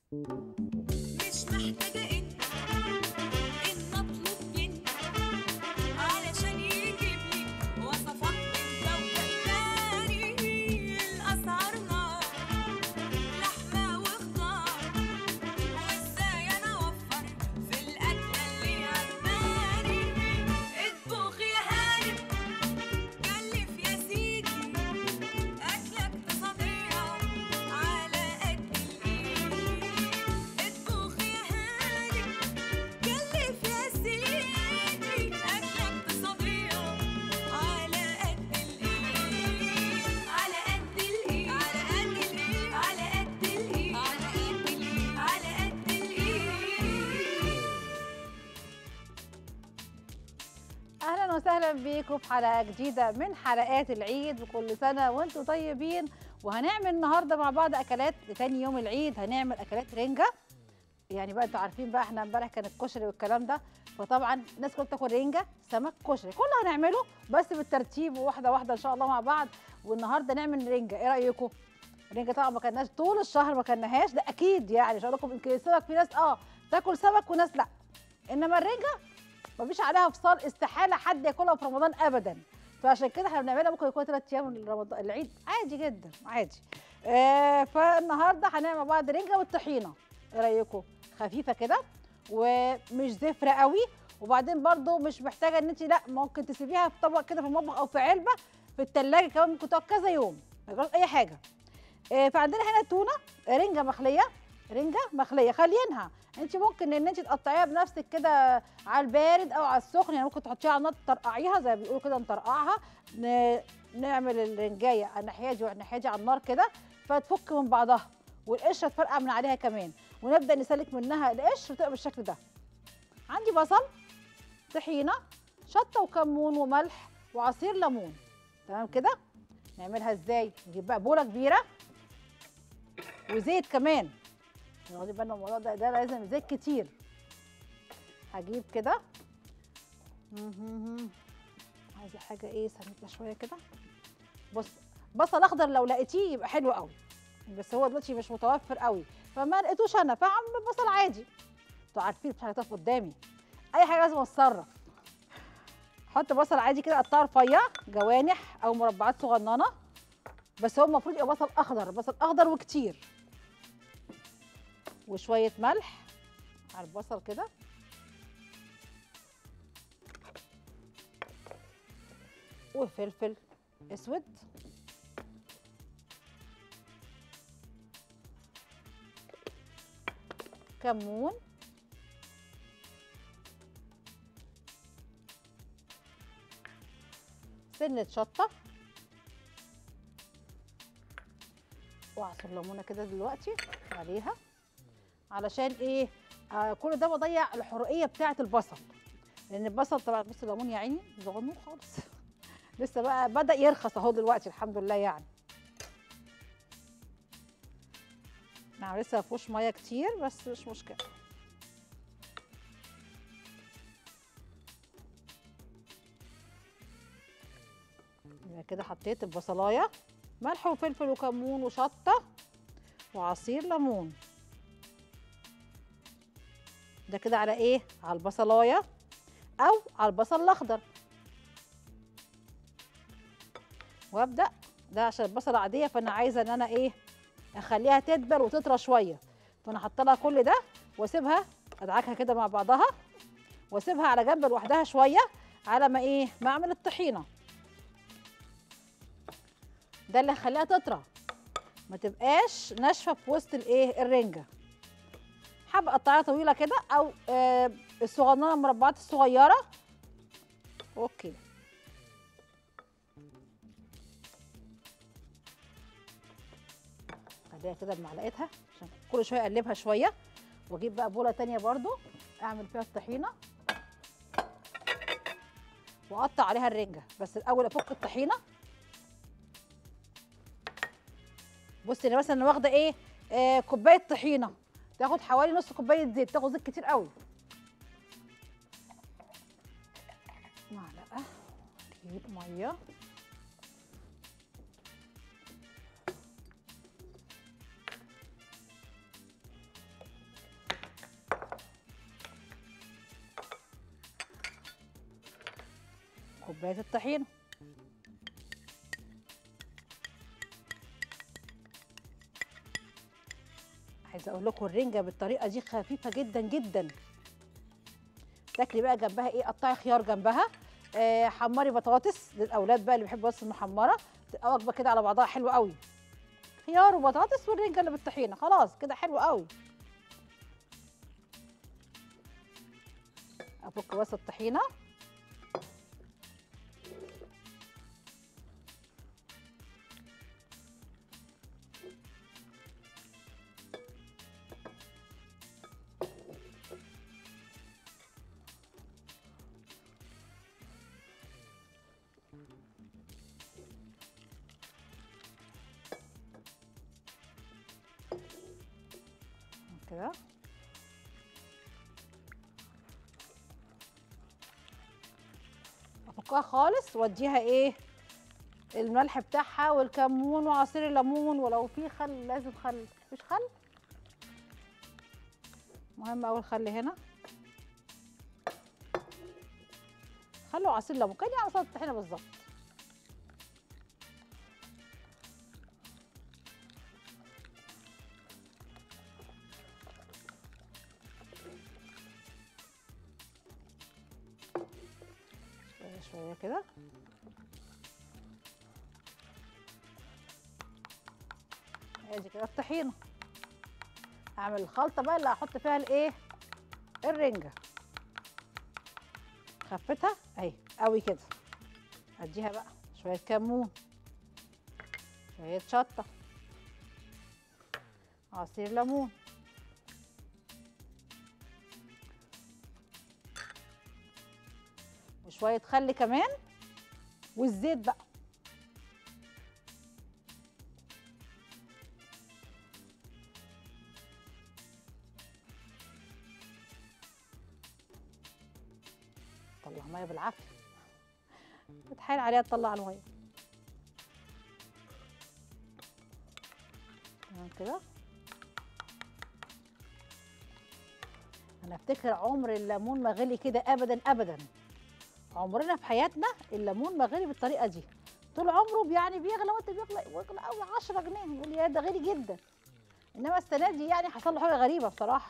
مش محتاجة إن إن أطلب منك علشان يجيب لي وصفات من ذوق تاني الأسعار نار لحمة وخضار وإزاي أنا أوفر في الأكلة اللي عجباني اطبخ يا هانم كلف يا سيدي أكلة اقتصادية على قد الإيد اطبخ يا هانم كلف يا سيدي أكلة اقتصادية على قد الإيد على قد الإيد على قد الإيد على قد الإيد على قد الإيد على قد الإيد اهلا وسهلا بيكم في حلقه جديده من حلقات العيد وكل سنه وانتم طيبين وهنعمل النهارده مع بعض اكلات لتاني يوم العيد هنعمل اكلات رنجه يعني بقى انتوا عارفين بقى احنا امبارح كان الكشري والكلام ده فطبعا الناس كلها بتاكل رنجه سمك كشري كله هنعمله بس بالترتيب وواحده واحده ان شاء الله مع بعض والنهارده نعمل رنجه ايه رايكم الرنجه طبعا ما كناش طول الشهر ما كناهاش ده اكيد يعني مش هقول لكم يمكن السمك في ناس اه تاكل سمك وناس لا انما الرنجه مفيش عليها فصال استحاله حد ياكلها في رمضان ابدا فعشان كده احنا بنعملها ممكن يكون ثلاث ايام من رمضان العيد عادي جدا عادي آه فالنهارده هنعمل مع بعض رنجه والطحينه ايه رايكم خفيفه كده ومش زفره قوي وبعدين برضو مش محتاجه ان انت لا ممكن تسيبيها في طبق كده في المطبخ او في علبه في الثلاجه كمان ممكن تقعد كذا يوم ما يجراش اي حاجه آه فعندنا هنا تونه رنجه مخليه رنجه مخليه خلينها انت ممكن ان انت تقطعيها بنفسك كده على البارد او على السخن يعني ممكن تحطيها على النار تطرقعيها زي ما بيقولوا كده نطرقعها ن- نعمل الرنجايه على الناحيه دي والناحيه دي على النار كده فتفك من بعضها والقشره تفرقع من عليها كمان ونبدا نسلك منها القشر وتبقى بالشكل ده عندي بصل طحينه شطه وكمون وملح وعصير ليمون تمام كده نعملها ازاي نجيب بقى بوله كبيره وزيت كمان واخدين بالنا من الموضوع ده ده لازم زيت كتير هجيب كده مهم. عايزه حاجه ايه سميكه شويه كده بص بصل اخضر لو لقيتيه يبقى حلو قوي بس هو دلوقتي مش متوفر قوي فما لقيتوش انا فعم بصل عادي انتوا عارفين مش هتقف قدامي اي حاجه لازم اتصرف حط بصل عادي كده قطعه رفيع جوانح او مربعات صغننه بس هو المفروض يبقى بصل اخضر بصل اخضر وكتير وشويه ملح على البصل كده وفلفل اسود كمون سنة شطة واعصر ليمونة كده دلوقتي عليها علشان ايه آه كل ده بضيع الحرقيه بتاعه البصل لان البصل طبعا بص الليمون يا عيني صغنون خالص لسه بقى بدا يرخص اهو دلوقتي الحمد لله يعني نعم لسه مفيهوش ميه كتير بس مش مشكله يبقى كده حطيت البصلايه ملح وفلفل وكمون وشطه وعصير ليمون ده كده على ايه على البصلايه او على البصل الاخضر وابدا ده عشان البصله عاديه فانا عايزه ان انا ايه اخليها تدبل وتطرى شويه فانا حاطه لها كل ده واسيبها ادعكها كده مع بعضها واسيبها على جنب لوحدها شويه على ما ايه ما اعمل الطحينه ده اللي هيخليها تطرى ما تبقاش ناشفه في وسط الايه الرنجه حابه اقطعها طويله كده او آه الصغننه المربعات الصغيره اوكي خليها كده بمعلقتها عشان كل شويه اقلبها شويه واجيب بقى بوله تانية برضو اعمل فيها الطحينه واقطع عليها الرنجه بس الاول افك الطحينه بصي انا مثلا واخده ايه آه كوبايه طحينه تاخد حوالي نص كوبايه زيت تاخد زيت كتير قوي معلقه نجيب ميه كوبايه الطحينه عايزه اقول لكم الرنجه بالطريقه دي خفيفه جدا جدا تاكلي بقى جنبها ايه قطعي خيار جنبها آه حمري بطاطس للاولاد بقى اللي بيحبوا بطاطس المحمره تبقى وجبه كده على بعضها حلوه قوي خيار وبطاطس والرنجه اللي بالطحينه خلاص كده حلو قوي افك بس الطحينه كده افكها خالص واديها ايه الملح بتاعها والكمون وعصير الليمون ولو في خل لازم خل مفيش خل مهم اوي الخل هنا خل وعصير ليمون كان على سلطه الطحينه بالظبط شويه شويه كده ادي كده الطحينه اعمل الخلطه بقى اللي هحط فيها الايه الرنجه خفتها اهي قوي كده اديها بقى شويه كمون شويه شطه عصير ليمون وشويه خل كمان والزيت بقى طلع ميه بالعافيه بتحايل عليها تطلع الميه تمام كده انا افتكر عمر الليمون ما غلي كده ابدا ابدا عمرنا في حياتنا الليمون ما غلي بالطريقه دي طول عمره يعني بيغلى وانت بيغلى بيغلى قوي 10 جنيه يقول يا ده غالي جدا انما السنه دي يعني حصل له حاجه غريبه بصراحه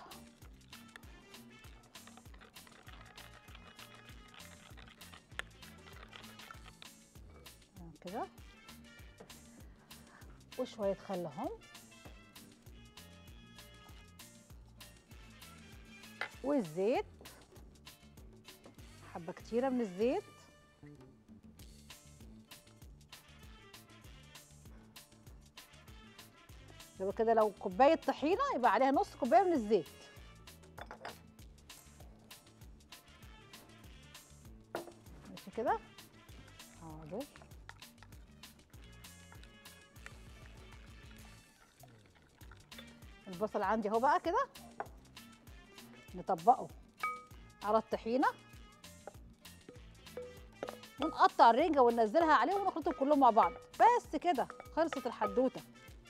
تمام كده وشويه خل اهم والزيت حبه كتيره من الزيت يبقى كده لو كوبايه طحينه يبقى عليها نص كوبايه من الزيت ماشي كده حاضر البصل عندي اهو بقى كده نطبقه على الطحينه ونقطع الرنجه وننزلها عليه ونخلطهم كلهم مع بعض بس كده خلصت الحدوته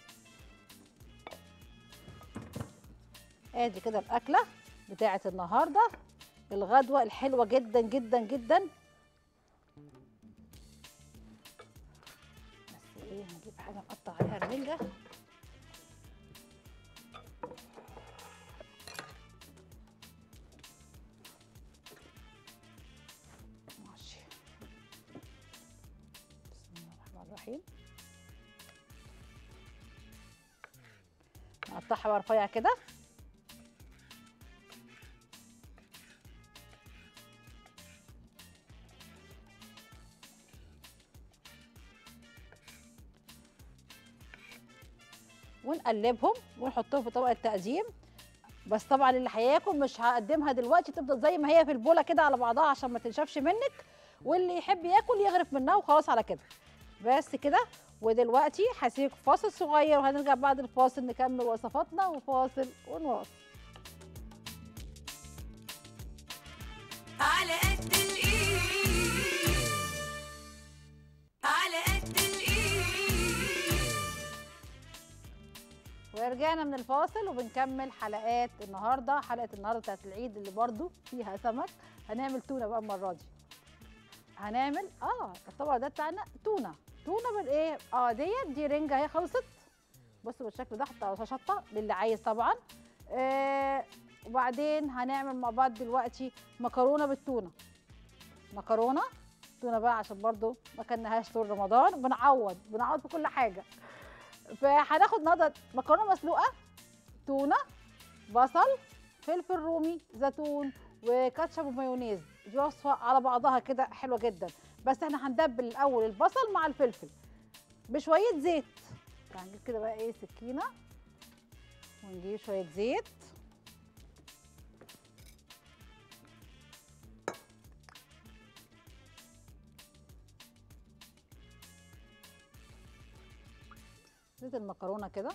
ادي كده الاكله بتاعه النهارده الغدوه الحلوه جدا جدا جدا بس ايه نجيب حاجه نقطع عليها الرنجه ماشي بسم الله الرحمن الرحيم نقطعها بقى رفيع كده ونقلبهم ونحطهم في طبق التقديم بس طبعا اللي هياكل مش هقدمها دلوقتي تفضل زي ما هي في البوله كده على بعضها عشان ما تنشفش منك واللي يحب ياكل يغرف منها وخلاص على كده بس كده ودلوقتي هسيبك فاصل صغير وهنرجع بعد الفاصل نكمل وصفاتنا وفاصل ونواصل على قد الايد على قد الايد ورجعنا من الفاصل وبنكمل حلقات النهارده حلقه النهارده بتاعت العيد اللي برضو فيها سمك هنعمل تونه بقى المره دي هنعمل اه الطبق ده بتاعنا تونه تونه بالايه اه ديت دي رنجه اهي خلصت بصوا بالشكل ده حط على شطه للي عايز طبعا آه وبعدين هنعمل مع بعض دلوقتي مكرونه بالتونه مكرونه تونه بقى عشان برضو ما كلناهاش طول رمضان بنعوض بنعوض في كل حاجه فهناخد النهارده مكرونه مسلوقه تونه بصل فلفل رومي زيتون وكاتشب ومايونيز دي وصفه على بعضها كده حلوه جدا بس احنا هندبل الاول البصل مع الفلفل بشويه زيت هنجيب كده بقى ايه سكينه ونجيب شويه زيت زيت المكرونه كده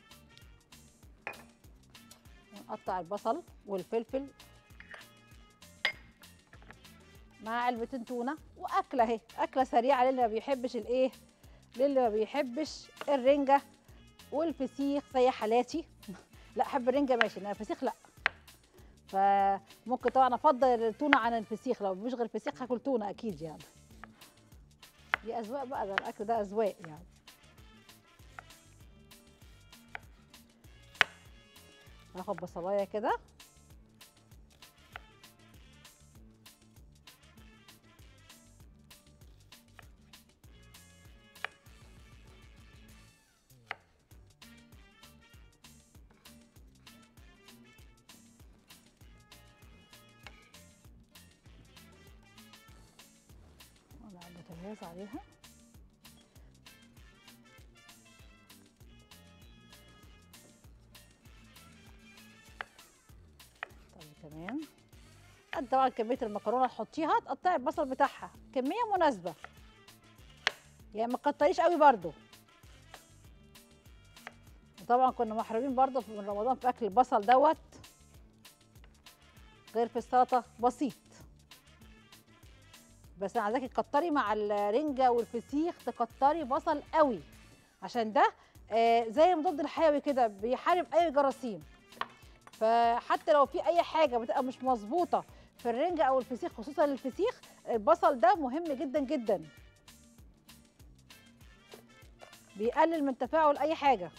ونقطع البصل والفلفل مع علبتين تونه واكله اهي اكله سريعه للي ما بيحبش الايه للي ما بيحبش الرنجه والفسيخ زي حالاتي لا احب الرنجه ماشي انما الفسيخ لا فممكن طبعا افضل التونه عن الفسيخ لو مش غير الفسيخ هاكل تونه اكيد يعني دي اذواق بقى ده الاكل ده اذواق يعني هاخد بصلايه كده وضع البوتاجاز عليها طيب تمام قد طبعا كميه المكرونه تحطيها تقطعي البصل بتاعها كميه مناسبه يعني ما تكتريش قوي برضو وطبعا كنا محرومين برضو في- من رمضان في اكل البصل دوت غير في السلطه بسيط بس انا عايزاكي تكتري مع الرنجه والفسيخ تكتري بصل قوي عشان ده آه زي المضاد الحيوي كده بيحارب اي جراثيم فحتى لو في اي حاجه بتبقى مش مظبوطه في الرنجه او الفسيخ خصوصا الفسيخ البصل ده مهم جدا جدا بيقلل من تفاعل اي حاجه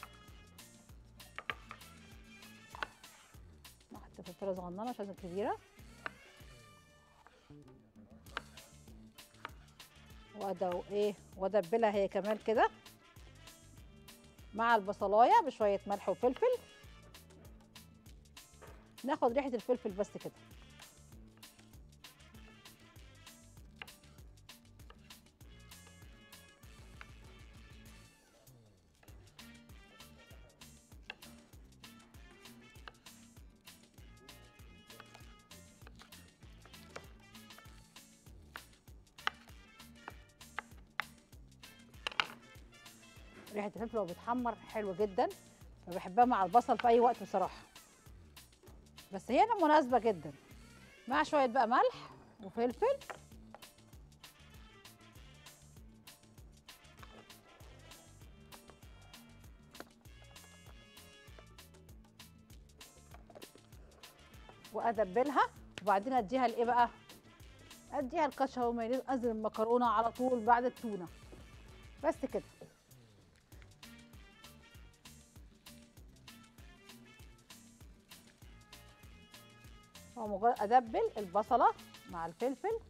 نحط فلفله صغننه مش عايزه كبيره وادو ايه وادبلها هي كمان كده مع البصلايه بشويه ملح وفلفل ناخد ريحه الفلفل بس كده ريحه الفلفل وهو بيتحمر حلو جدا فبحبها مع البصل في اي وقت بصراحه بس هي هنا مناسبه جدا مع شويه بقى ملح وفلفل وادبلها وبعدين اديها الايه بقى اديها الكاتشب ومايونيز انزل المكرونه على طول بعد التونه بس كده هو مجرد ادبل البصله مع الفلفل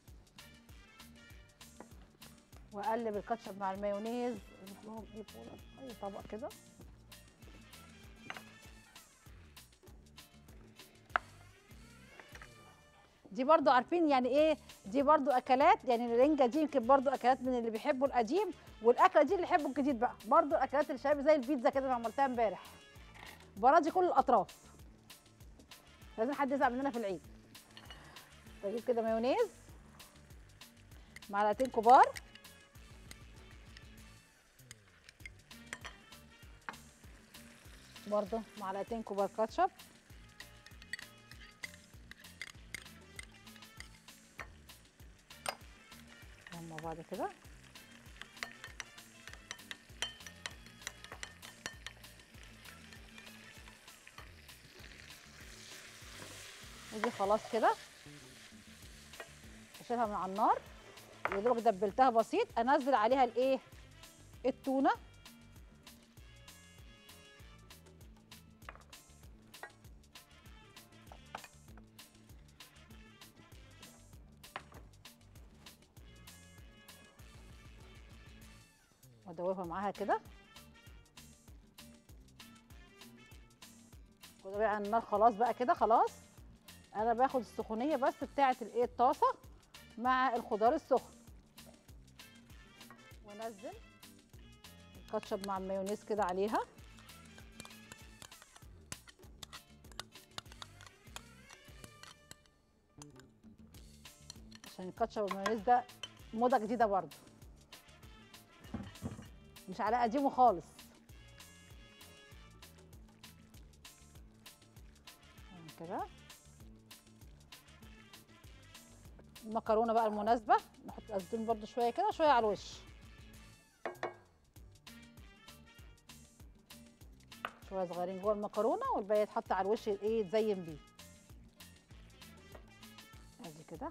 واقلب الكاتشب مع المايونيز أجيب لهم ايه بوله اي طبق كده دي برضو عارفين يعني ايه دي برضو اكلات يعني الرنجه دي يمكن برضو اكلات من اللي بيحبوا القديم والاكله دي اللي يحبوا الجديد بقى برضو الاكلات اللي شباب زي البيتزا كده اللي عملتها امبارح براضي كل الاطراف لازم حد يزعل مننا في العيد بجيب كده مايونيز معلقتين كبار برضو معلقتين كبار كاتشب مع بعض كده ودي خلاص كده اشيلها من على النار يا دوبك دبلتها بسيط انزل عليها الايه التونه وادوبها معاها كده كده بقى النار خلاص بقى كده خلاص انا باخد السخونيه بس بتاعه الايه الطاسه مع الخضار السخن وانزل الكاتشب مع المايونيز كده عليها عشان الكاتشب والمايونيز ده موضه جديده برضه مش على قديمه خالص كده المكرونه بقى المناسبه نحط الزيتون برده شويه كده شويه على الوش شويه صغيرين جوه المكرونه والباقي يتحط على الوش ايه يتزين بيه ادي كده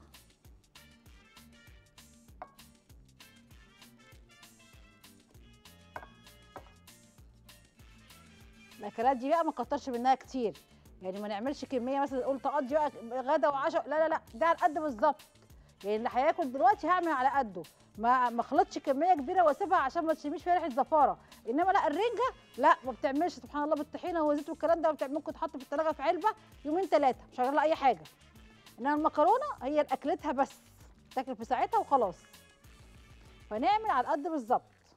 الاكلات دي بقى ما كترش منها كتير يعني ما نعملش كميه مثلا نقول تقضي بقى غدا وعشاء لا لا لا ده على قد بالظبط يعني اللي هياكل دلوقتي هعمل على قده ما ما اخلطش كميه كبيره واسيبها عشان ما تشميش فيها ريحه زفاره انما لا الرنجه لا ما بتعملش سبحان الله بالطحينه والزيت والكلام ده بتعمل ممكن تحط في الثلاجه في علبه يومين ثلاثه مش هيجرى لها اي حاجه انما المكرونه هي اكلتها بس تاكل في ساعتها وخلاص فنعمل على قد بالظبط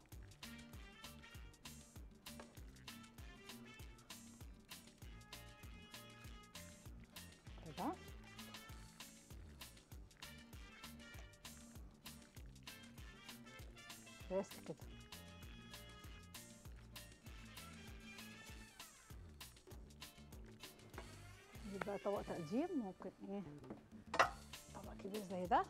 كده بس كده نجيب بقى طبق تقديم ممكن ايه طبق كبير زي ده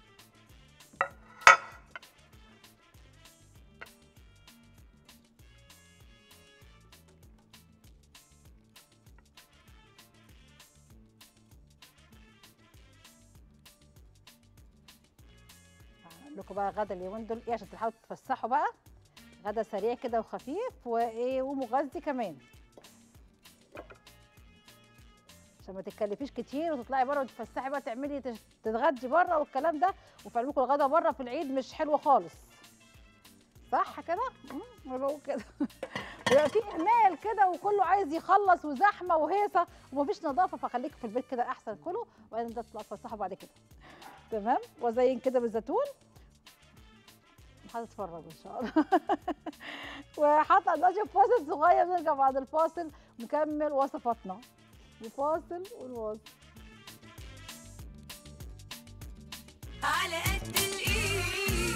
هعمل لكم بقى غدا اليومين دول ايه عشان تحاولوا تتفسحوا بقى غدا سريع كده وخفيف وايه ومغذي كمان عشان ما تتكلفيش كتير وتطلعي بره وتتفسحي بقى تعملي تش- تتغدي بره والكلام ده وفعلا لكم الغدا بره في العيد مش حلوه خالص صح كده؟ امم أنا بقول كده بيبقى في اهمال كده وكله عايز يخلص وزحمه وهيصه ومفيش نظافه فخليك في البيت كده احسن كله وبعدين ده تطلعوا تفسحوا بعد كده تمام وزين كده بالزيتون هتتفرج ان شاء الله وحاطه دلوقتي فاصل صغير نرجع بعد الفاصل نكمل وصفاتنا وفاصل والواصل على قد الايد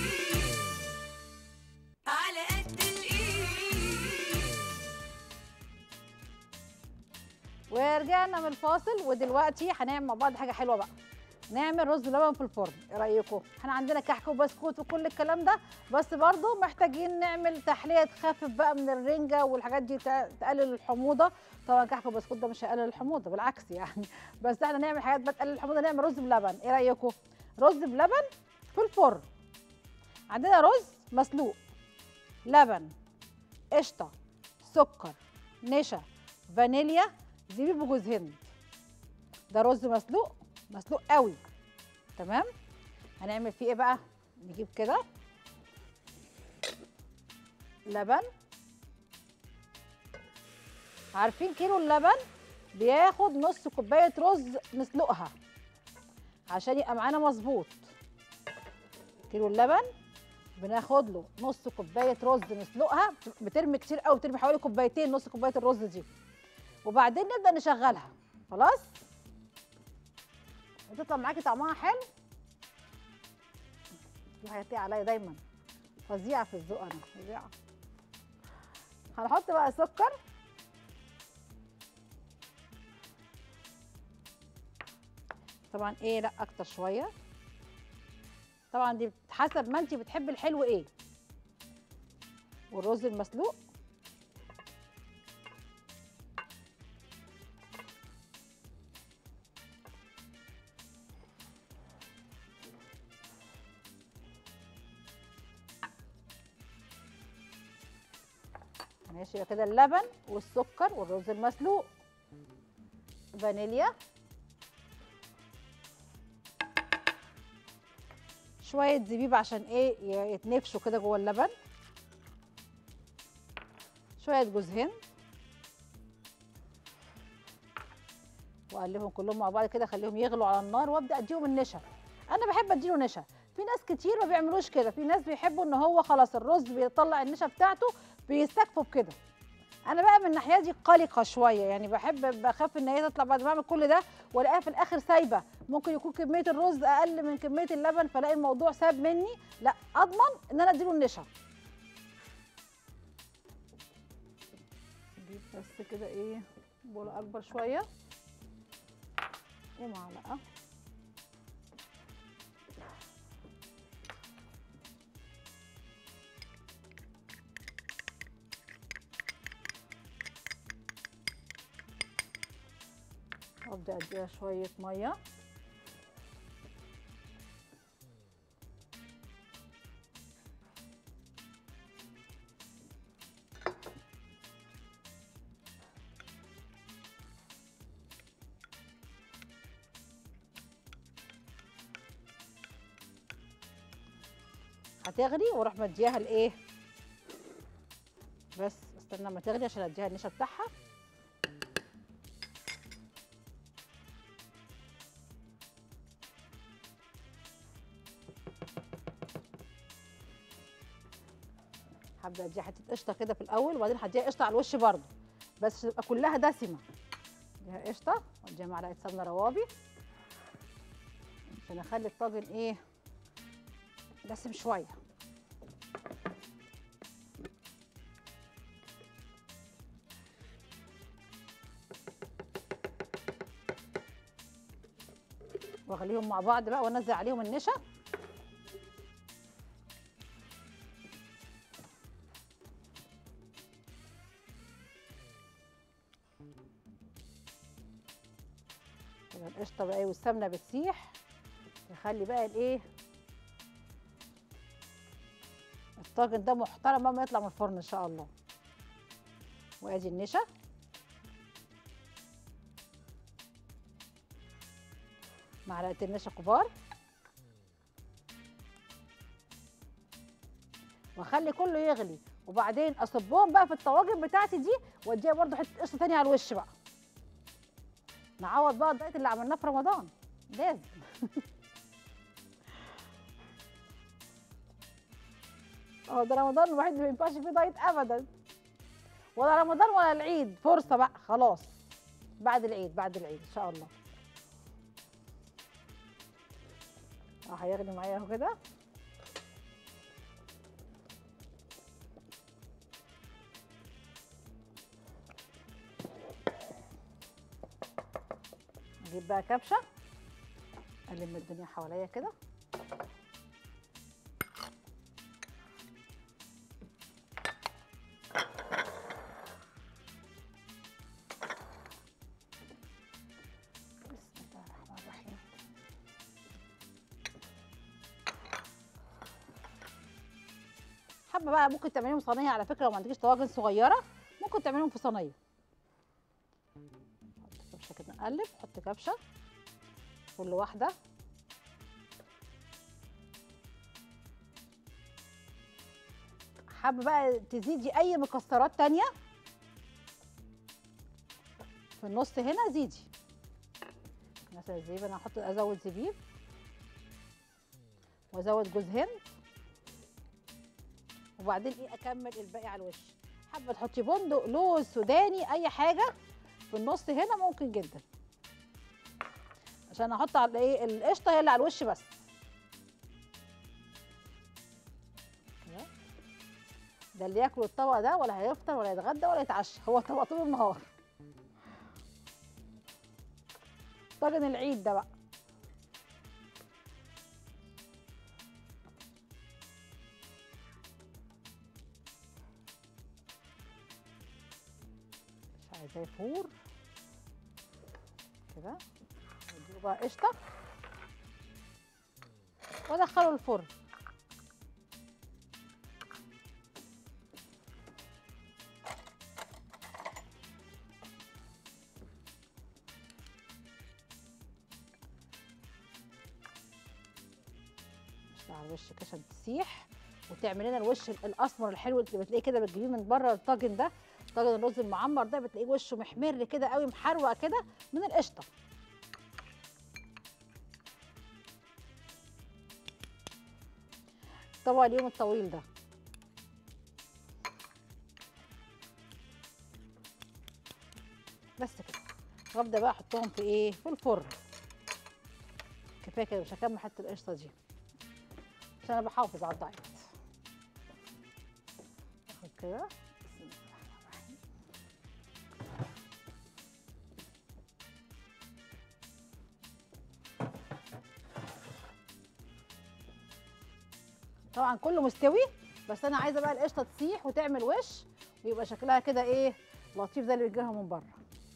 على قد الايد ورجعنا من الفاصل ودلوقتي هنعمل مع بعض حاجه حلوه بقى نعمل رز بلبن في الفرن ايه رايكم احنا عندنا كحك وبسكوت وكل الكلام ده بس برضو محتاجين نعمل تحليه تخفف بقى من الرنجه والحاجات دي تق- تقلل الحموضه طبعا كحك وبسكوت ده مش هيقلل الحموضه بالعكس يعني بس احنا نعمل حاجات بقى تقلل الحموضه نعمل رز بلبن ايه رايكم رز بلبن في الفرن عندنا رز مسلوق لبن قشطه سكر نشا فانيليا زبيب وجوز هند ده رز مسلوق مسلوق قوي تمام هنعمل فيه ايه بقى نجيب كده لبن عارفين كيلو اللبن بياخد نص كوبايه رز نسلقها عشان يبقى معانا مظبوط كيلو اللبن بناخد له نص كوبايه رز نسلقها بترمي كتير قوي بترمي حوالي كوبايتين نص كوبايه الرز دي وبعدين نبدا نشغلها خلاص وتطلع معاكي طعمها حلو في حاجه تقع عليا دايما فظيعه في الذوق انا فظيعه هنحط بقى سكر طبعا ايه لا اكتر شويه طبعا دي حسب ما انت بتحبي الحلو ايه والرز المسلوق ماشي يبقى كده اللبن والسكر والرز المسلوق فانيليا شويه زبيب عشان ايه ي- يتنفشوا كده جوه اللبن شويه جوز هند واقلبهم كلهم مع بعض كده اخليهم يغلوا على النار وابدا اديهم النشا انا بحب اديله نشا في ناس كتير ما بيعملوش كده في ناس بيحبوا ان هو خلاص الرز بيطلع النشا بتاعته بيستكفوا بكده انا بقى من الناحيه دي قلقه شويه يعني بحب بخاف ان هي تطلع بعد ما اعمل كل ده والاقيها في الاخر سايبه ممكن يكون كميه الرز اقل من كميه اللبن فالاقي الموضوع ساب مني لا اضمن ان انا اديله النشا نجيب بس كده ايه بوله اكبر شويه ومعلقه وابدا اديها شويه ميه هتغلي واروح مديها الايه بس استنى ما تغلي عشان اديها النشا بتاعها هبدا اديها حته قشطه كده في الاول وبعدين هديها قشطه على الوش برضو بس عشان تبقى كلها دسمه اديها قشطه واديها معلقه سمنه روابي عشان اخلي الطاجن ايه دسم شويه واغليهم مع بعض بقى وانزل عليهم النشا كده القشطه بقى إيه والسمنه بتسيح يخلي بقى الايه الطاجن ده محترم بقى ما يطلع من الفرن ان شاء الله وادي النشا معلقتين نشا كبار واخلي كله يغلي وبعدين اصبهم بقى في الطواجن بتاعتي دي واديها برضو حته قشطه تانية على الوش بقى نعوض بقى الدايت اللي عملناه في رمضان لازم اه ده رمضان الواحد ما ينفعش فيه دايت ابدا ولا رمضان ولا العيد فرصه بقى خلاص بعد العيد بعد العيد ان شاء الله اه هيغلي معايا اهو كده اجيب بقى كبشه الم الدنيا حواليا كده بسم الله الرحمن الرحيم حابه بقى ممكن تعمليهم صينيه على فكره لو ما عندكيش طواجن صغيره ممكن تعمليهم في صينيه حط كبشه كده نقلب حط كبشه كل واحده حابه بقى تزيدي اي مكسرات تانية في النص هنا زيدي مثلا الزبيب انا هحط ازود زبيب وازود جوز هند وبعدين ايه اكمل الباقي على الوش حابه تحطي بندق لوز سوداني اي حاجه في النص هنا ممكن جدا عشان احط على ايه القشطه هي اللي على الوش بس كده. ده اللي ياكل الطبق ده ولا هيفطر ولا يتغدى ولا يتعشى هو طبق طول النهار طاجن العيد ده بقى مش عايزاه يفور كده اديله بقى قشطه وادخله الفرن على الوش كده عشان تسيح وتعمل لنا الوش الاسمر الحلو اللي بتلاقيه كده بتجيبيه من بره الطاجن ده طاجن الرز المعمر ده بتلاقيه وشه محمر كده قوي محروق كده من القشطه طبق اليوم الطويل ده بس كده وابدا بقى احطهم في ايه في الفرن كفايه كده مش هكمل حته القشطه دي عشان انا بحافظ على الدايت اخد كده بسم الله الرحمن الرحيم طبعا كله مستوي بس انا عايزه بقى القشطه تسيح وتعمل وش ويبقى شكلها كده ايه لطيف زي اللي بيجيلها من بره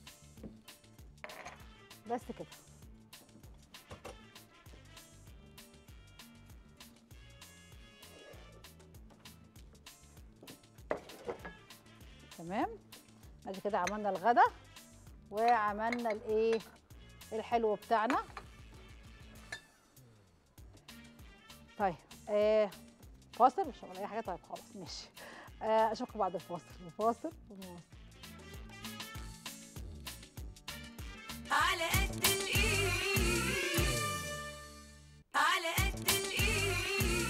بس كده تمام ادي كده عملنا الغدا وعملنا الايه الحلو بتاعنا طيب آه فاصل مش هقول اي حاجه طيب خلاص ماشي آه اشوفكم بعد الفاصل الفاصل ونواصل. على قد الايد على قد الايد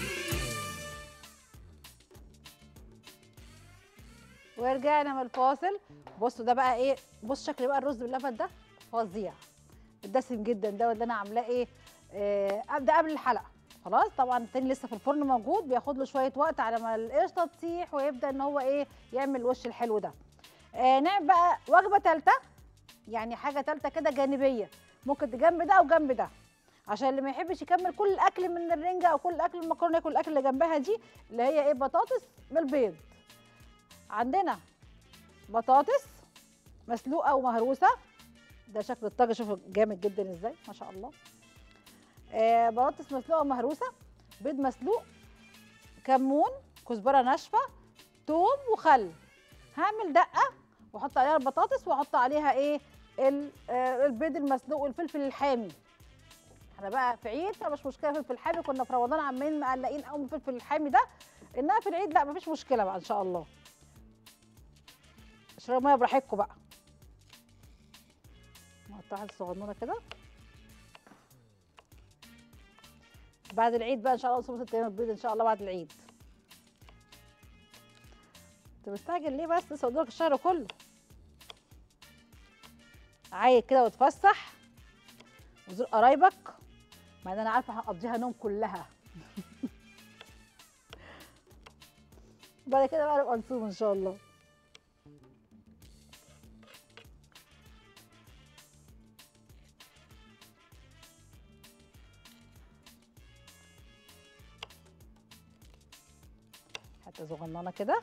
ورجعنا من الفاصل بصوا ده بقى ايه بص شكل بقى الرز باللبن ده فظيع الدسم جدا ده اللي انا عاملاه ايه آه ابدا قبل الحلقه خلاص طبعا التاني لسه في الفرن موجود بياخد له شويه وقت على ما القشطه تسيح ويبدا ان هو ايه يعمل الوش الحلو ده آه نعمل بقى وجبه ثالثه يعني حاجه ثالثه كده جانبيه ممكن جنب ده وجنب ده عشان اللي ما يحبش يكمل كل الاكل من الرنجه او كل الاكل من المكرونه ياكل الاكل اللي جنبها دي اللي هي ايه بطاطس بالبيض عندنا بطاطس مسلوقه ومهروسه ده شكل الطاجن شوفوا جامد جدا ازاي ما شاء الله آه بطاطس مسلوقه ومهروسه بيض مسلوق كمون كزبره ناشفه توم وخل هعمل دقه واحط عليها البطاطس واحط عليها ايه ال- آه، البيض المسلوق والفلفل الحامي احنا بقى في عيد فمش مشكله فلفل حامي كنا في رمضان عمالين مقلقين قوي من الفلفل الحامي ده انها في العيد لا مفيش مشكله بقى ان شاء الله اشربوا ميه براحتكم بقى نقطعها الصغنونه كده بعد العيد بقى ان شاء الله صوص التيمم البيض ان شاء الله بعد العيد انت مستعجل ليه بس لسه قدامك الشهر كله عايد كده وتفسح وزور قرايبك مع ان انا عارفه هنقضيها نوم كلها بعد كده بقى نبقى نصوم ان شاء الله حته صغننه كده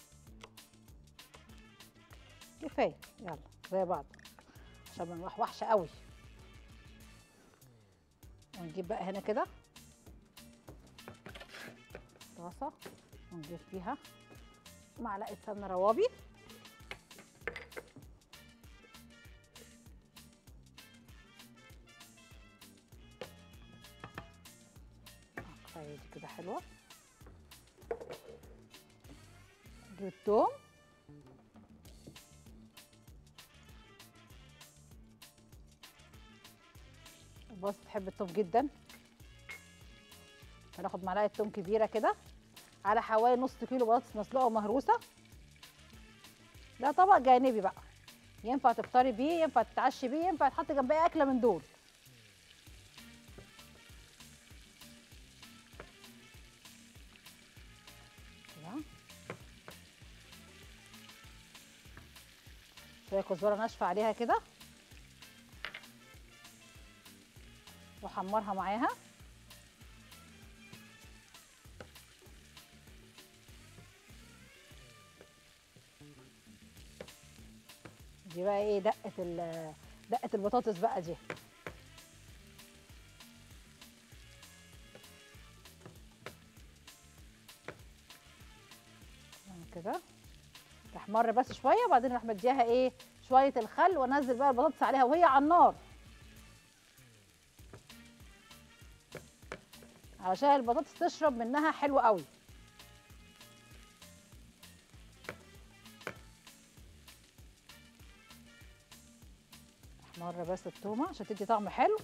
كفايه يلا زي بعض عشان ما نوحوحش قوي ونجيب بقى هنا كده طاسه ونجيب فيها معلقه سمنه روابي آه، كفايه دي كده حلوه نجيب التوم بص تحب التوم جدا هناخد معلقه توم كبيره كده على حوالي نص كيلو بطاطس مسلوقه ومهروسه ده طبق جانبي بقى ينفع تفطري بيه ينفع تتعشي بيه ينفع تحط جنب اي اكله من دول كده. شويه كزبره ناشفه عليها كده واحمرها معاها دي بقى ايه دقه ال- دقه البطاطس بقى دي تمام كده تحمر بس شويه وبعدين اروح مديها ايه شويه الخل وانزل بقى البطاطس عليها وهي على النار علشان البطاطس تشرب منها حلو قوي احمر بس التومه عشان تدي طعم حلو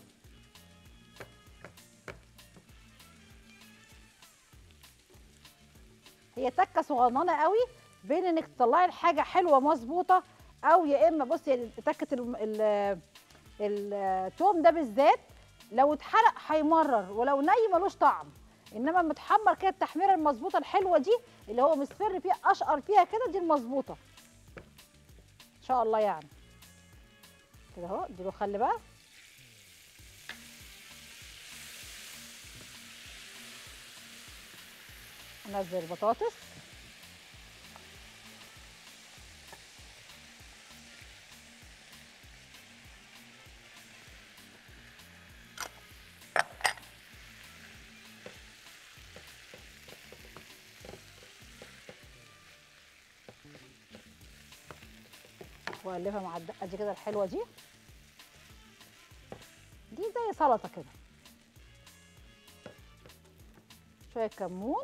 هي تكه صغننه قوي بين انك تطلعي الحاجه حلوه مظبوطه او يا اما بصي تكه الم- ال- التوم ده بالذات لو اتحرق هيمرر ولو ني ملوش طعم انما متحمر كده التحميره المظبوطه الحلوه دي اللي هو مصفر فيها اشقر فيها كده دي المظبوطه ان شاء الله يعني كده اهو اديله خل بقى انزل البطاطس واقلبها مع الدقه دي كده الحلوه دي دي زي سلطه كده شويه كمون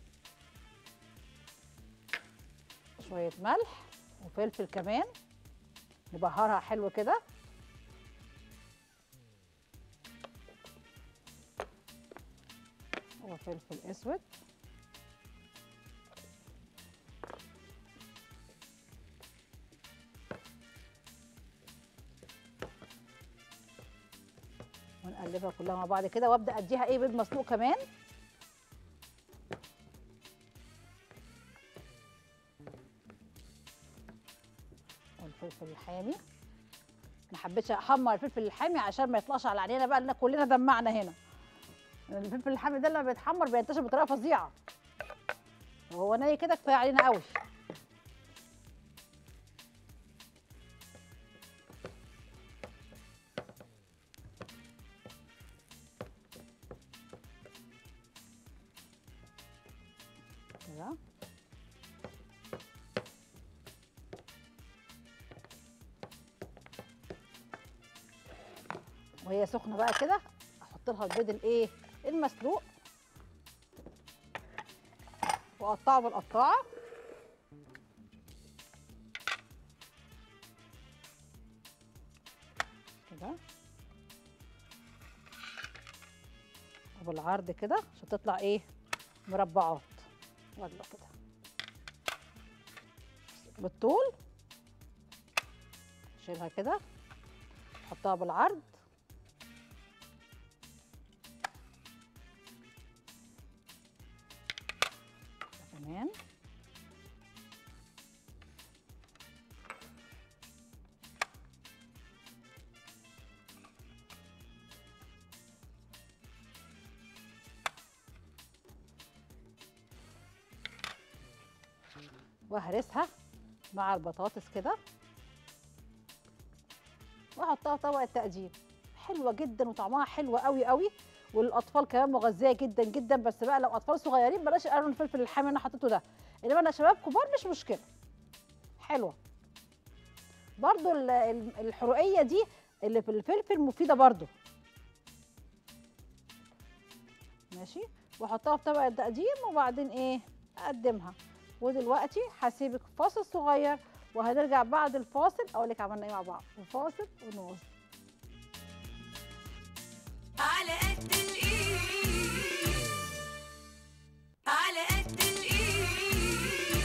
شويه ملح وفلفل كمان نبهرها حلو كده وفلفل اسود ونقلبها كلها مع بعض كده وابدا اديها ايه بيض مسلوق كمان والفلفل الحامي ما حبيتش احمر الفلفل الحامي عشان ما يطلعش على عينينا بقى لان كلنا دمعنا هنا الفلفل الحامي ده لما بيتحمر بينتشر بطريقه فظيعه وهو ني كده كفايه علينا قوي كده وهي سخنه بقى كده احط لها البيض الايه المسلوق واقطعه بالقطاعه كده وبالعرض كده عشان تطلع ايه مربعات يلا كده بالطول شيلها كده حطها بالعرض كمان وهرسها مع البطاطس كده واحطها في طبق التقديم حلوه جدا وطعمها حلو قوي قوي والاطفال كمان مغذيه جدا جدا بس بقى لو اطفال صغيرين بلاش قرن الفلفل الحامي اللي انا حطيته ده انما انا شباب كبار مش مشكله حلوه برضو ال- ال- الحرقيه دي اللي في الفلفل مفيده برضو ماشي واحطها في طبق التقديم وبعدين ايه اقدمها ودلوقتي هسيبك فاصل صغير وهنرجع بعد الفاصل اقول لك عملنا ايه مع بعض وفاصل ونواصل على قد الايد على قد الايد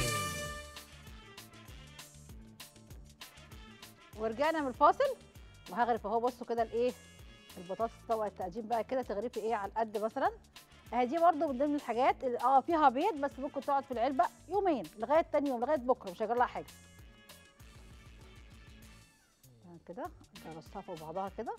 ورجعنا من الفاصل وهغرف اهو بصوا كده الايه البطاطس طبق التقديم بقى كده تغرفي ايه على القد مثلا اهي دي برده من ضمن الحاجات اللي اه فيها بيض بس ممكن تقعد في العلبه يومين لغايه تاني يوم لغايه بكره مش هيجرى لها حاجه تمام كده درستها فوق بعضها كده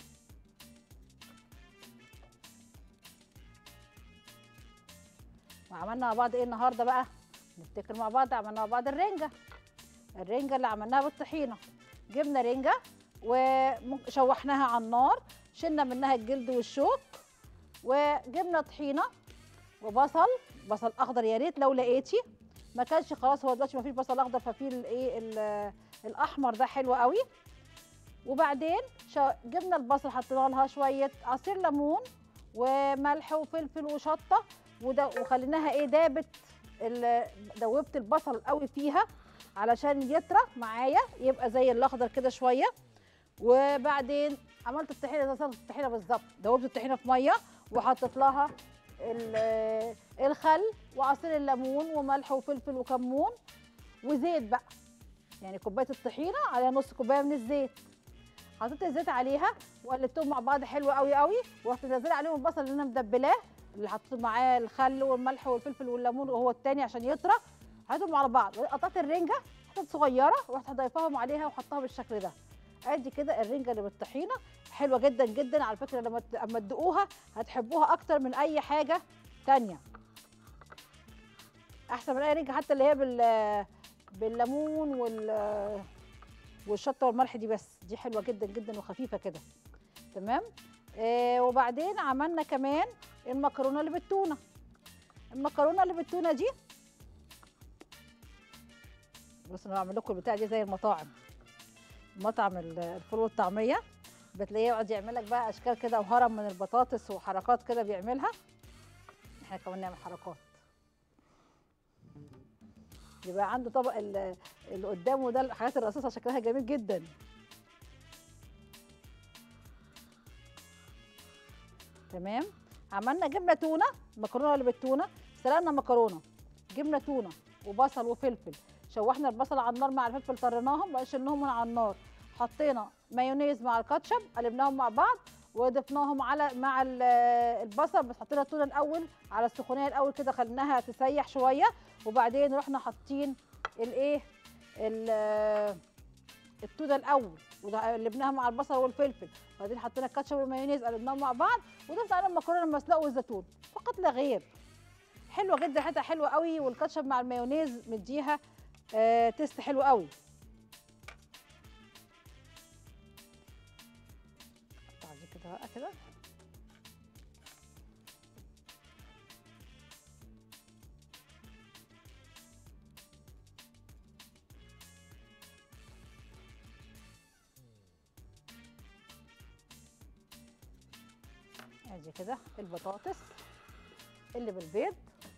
وعملنا مع بعض ايه النهارده بقى نفتكر مع بعض عملنا مع بعض الرنجه الرنجه اللي عملناها بالطحينه جبنا رنجه وشوحناها على النار شلنا منها الجلد والشوك وجبنا طحينه وبصل بصل اخضر يا ريت لو لقيتي ما كانش خلاص هو دلوقتي ما فيش بصل اخضر ففي الايه ال- الاحمر ده حلو قوي وبعدين شا- جبنا البصل حطينا لها شويه عصير ليمون وملح وفلفل وشطه وده وخليناها ايه دابت ال- دوبت البصل قوي فيها علشان يطرى معايا يبقى زي الاخضر كده شويه وبعدين عملت الطحينه زي صلصه الطحينه بالظبط دوبت الطحينه في ميه وحطيت لها ال- الخل وعصير الليمون وملح وفلفل وكمون وزيت بقى يعني كوبايه الطحينه عليها نص كوبايه من الزيت حطيت الزيت عليها وقلبتهم مع بعض حلو قوي قوي ورحت منزله عليهم البصل اللي انا مدبلاه اللي حطيت معاه الخل والملح والفلفل والليمون وهو التاني عشان يطرى حطيتهم على بعض قطعت الرنجه حطيت صغيره ورحت ضايفاهم عليها وحطها بالشكل ده ادي كده الرنجه اللي بالطحينه حلوه جدا جدا على فكره لما ت- اما تدوقوها هتحبوها اكتر من اي حاجه تانية احسن من اي رنجه حتى اللي هي بال بالليمون وال والشطه والملح دي بس دي حلوه جدا جدا وخفيفه كده تمام آه وبعدين عملنا كمان المكرونه اللي بالتونه المكرونه اللي بالتونه دي بص انا بعمل لكم البتاع دي زي المطاعم مطعم ال- الفول والطعميه بتلاقيه يقعد يعمل لك بقى اشكال كده وهرم من البطاطس وحركات كده بيعملها احنا كمان نعمل حركات يبقى عنده طبق ال- اللي قدامه ده الحاجات الرصاصه شكلها جميل جدا تمام عملنا جبنه تونه مكرونه اللي بالتونه سلقنا مكرونه جبنه تونه وبصل وفلفل شوحنا البصل على النار مع الفلفل طريناهم بقى شلناهم من على النار حطينا مايونيز مع الكاتشب قلبناهم مع بعض وضفناهم على مع ال- البصل بس حطينا التونه الاول على السخونيه الاول كده خليناها تسيح شويه وبعدين رحنا حاطين الايه ال- التونه الاول وقلبناها مع البصل والفلفل وبعدين حطينا الكاتشب والمايونيز قلبناهم مع بعض وضفت عليهم المكرونه المسلوقه والزيتون فقط لا غير حلوه جدا حتى حلوه قوي والكاتشب مع المايونيز مديها آه تيست حلو قوي قطع دي كده بقى كده ادي كده البطاطس اللي بالبيض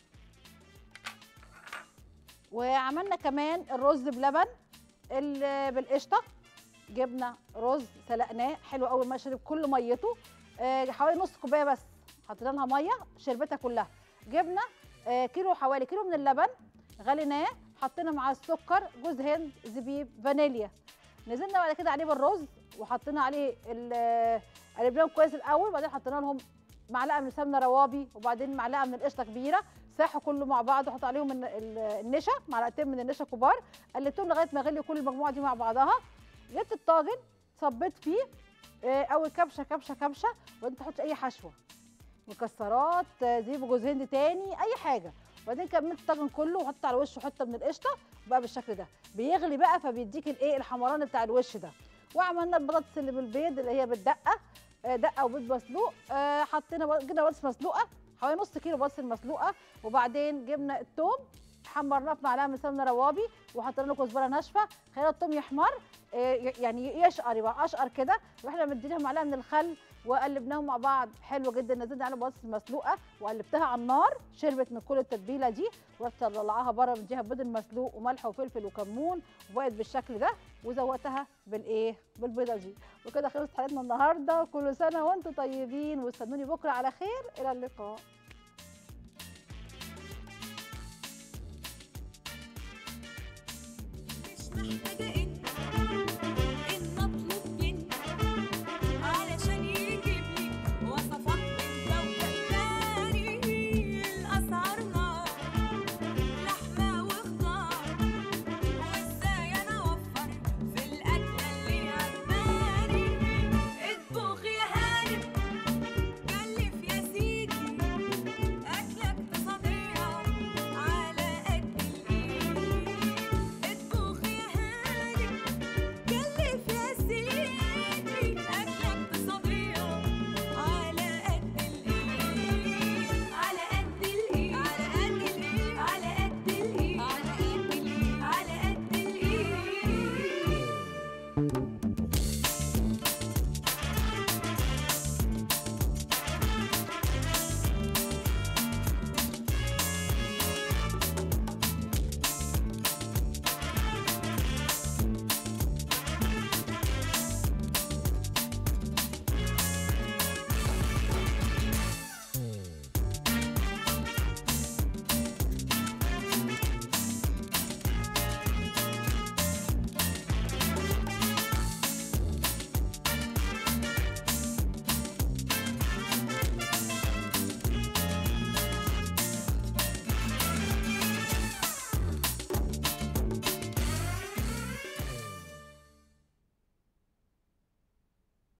وعملنا كمان الرز بلبن اللي بالقشطه جبنا رز سلقناه حلو قوي ما شرب كل ميته آه، حوالي نص كوبايه بس حطينا لها ميه شربتها كلها جبنا آه، كيلو حوالي كيلو من اللبن غليناه حطينا مع السكر جوز هند زبيب فانيليا نزلنا بعد كده عليه بالرز وحطينا عليه ال- قلبناهم كويس الاول وبعدين حطينا لهم معلقه من سمنه روابي وبعدين معلقه من القشطه كبيره ساحوا كله مع بعض وحط عليهم الن- ال- النشا معلقتين من النشا كبار قلبتهم لغايه ما غلي كل المجموعه دي مع بعضها جبت الطاجن صبيت فيه آه، اول كبشه كبشه كبشه وبعدين تحط اي حشوه مكسرات آه، زبيب جوز هند تاني اي حاجه وبعدين كملت الطاجن كله وحطيت على وشه حته من القشطه بقى بالشكل ده بيغلي بقى فبيديك الايه الحمران بتاع الوش ده وعملنا البطاطس اللي بالبيض اللي هي بالدقه آه، دقه وبيض مسلوق آه، حطينا بط- جبنا بطاطس مسلوقه حوالي نص كيلو بطاطس مسلوقه وبعدين جبنا الثوم حمرناه في معلقه من سمنه روابي وحطينا له كزبره ناشفه خلينا الثوم يحمر آه، ي- يعني يشقر يبقى اشقر كده واحنا مدينها معلقه من الخل وقلبناهم مع بعض حلو جدا نزلنا على البطاطس المسلوقه وقلبتها على النار شربت من كل التتبيله دي ورحت طلعها بره مديها بيض المسلوق وملح وفلفل وكمون وبقت بالشكل ده وزوقتها بالايه بالبيضه دي وكده خلصت حلقتنا النهارده كل سنه وانتم طيبين واستنوني بكره على خير الى اللقاء مش محتاجة